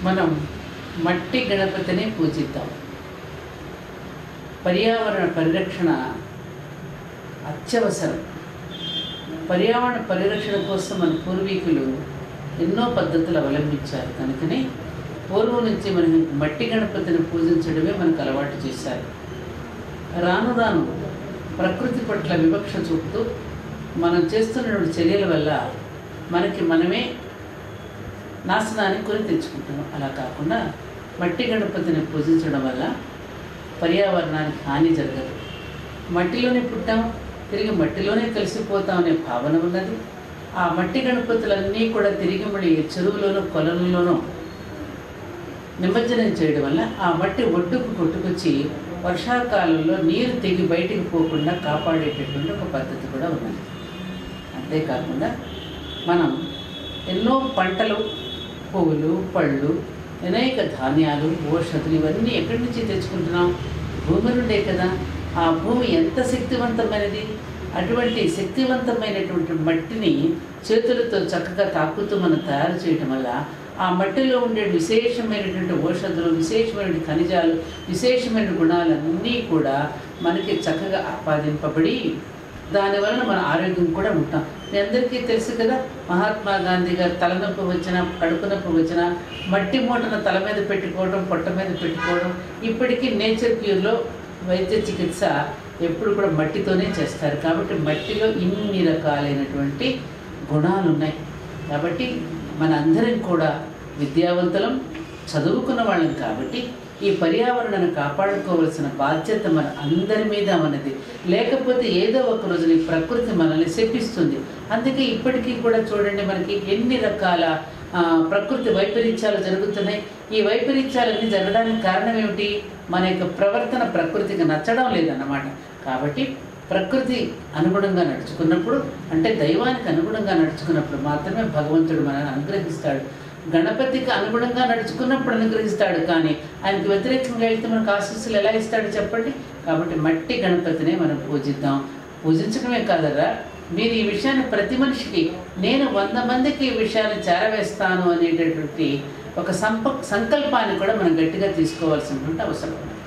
మనం మట్టి గణపతిని పూజిద్దాం పర్యావరణ పరిరక్షణ అత్యవసరం పర్యావరణ పరిరక్షణ కోసం మన పూర్వీకులు ఎన్నో పద్ధతులు అవలంబించారు కనుకనే పూర్వం నుంచి మనం మట్టి గణపతిని పూజించడమే మనకు అలవాటు చేశారు రాను రాను ప్రకృతి పట్ల వివక్ష చూపుతూ మనం చేస్తున్నటువంటి చర్యల వల్ల మనకి మనమే నాశనానికి కొని తెచ్చుకుంటున్నాం అలా కాకుండా మట్టి గణపతిని పూజించడం వల్ల పర్యావరణానికి హాని జరగదు మట్టిలోనే పుట్టాం తిరిగి మట్టిలోనే కలిసిపోతాం అనే భావన ఉన్నది ఆ మట్టి గణపతులన్నీ కూడా తిరిగి మళ్ళీ చెరువులోనూ కొలనులోనూ నిమజ్జనం చేయడం వల్ల ఆ మట్టి ఒడ్డుకు కొట్టుకొచ్చి వర్షాకాలంలో నీరు తెగి బయటికి పోకుండా కాపాడేటటువంటి ఒక పద్ధతి కూడా ఉన్నది అంతేకాకుండా మనం ఎన్నో పంటలు పువ్వులు పళ్ళు అనేక ధాన్యాలు ఔషధులు ఇవన్నీ ఎక్కడి నుంచి తెచ్చుకుంటున్నాం భూమి నుండే కదా ఆ భూమి ఎంత శక్తివంతమైనది అటువంటి శక్తివంతమైనటువంటి మట్టిని చేతులతో చక్కగా తాకుతూ మనం తయారు చేయటం వల్ల ఆ మట్టిలో ఉండే విశేషమైనటువంటి ఔషధులు విశేషమైన ఖనిజాలు విశేషమైన గుణాలన్నీ కూడా మనకి చక్కగా ఆపాదింపబడి దానివలన మన ఆరోగ్యం కూడా ఉంటాం మీ అందరికీ తెలుసు కదా మహాత్మా గాంధీ గారు తలనొప్పి వచ్చినా కడుపు నొప్పి వచ్చినా మట్టి మూటను తల మీద పెట్టుకోవడం పొట్ట మీద పెట్టుకోవడం ఇప్పటికీ నేచర్ క్యూర్లో వైద్య చికిత్స ఎప్పుడు కూడా మట్టితోనే చేస్తారు కాబట్టి మట్టిలో ఇన్ని రకాలైనటువంటి గుణాలు ఉన్నాయి కాబట్టి మనందరం కూడా విద్యావంతులం చదువుకున్న వాళ్ళం కాబట్టి ఈ పర్యావరణను కాపాడుకోవాల్సిన బాధ్యత మన అందరి మీద ఉన్నది లేకపోతే ఏదో ఒక రోజున ఈ ప్రకృతి మనల్ని శపిస్తుంది అందుకే ఇప్పటికీ కూడా చూడండి మనకి ఎన్ని రకాల ఆ, ప్రకృతి వైపరీత్యాలు జరుగుతున్నాయి ఈ వైపరీత్యాలన్నీ జరగడానికి కారణం ఏమిటి మన యొక్క ప్రవర్తన ప్రకృతికి నచ్చడం లేదన్నమాట కాబట్టి ప్రకృతి అనుగుణంగా నడుచుకున్నప్పుడు అంటే దైవానికి అనుగుణంగా నడుచుకున్నప్పుడు మాత్రమే భగవంతుడు మనల్ని అనుగ్రహిస్తాడు గణపతికి అనుగుణంగా నడుచుకున్నప్పుడు అనుగ్రహిస్తాడు కానీ ఆయనకు వ్యతిరేకంగా వెళ్తే మనకు ఆశీస్సులు ఎలా ఇస్తాడు చెప్పండి కాబట్టి మట్టి గణపతినే మనం పూజిద్దాం పూజించడమే కాదరా మీరు ఈ విషయాన్ని ప్రతి మనిషికి నేను వంద మందికి ఈ విషయాన్ని చేరవేస్తాను అనేటటువంటి ఒక సంప సంకల్పాన్ని కూడా మనం గట్టిగా తీసుకోవాల్సినటువంటి అవసరం ఉంది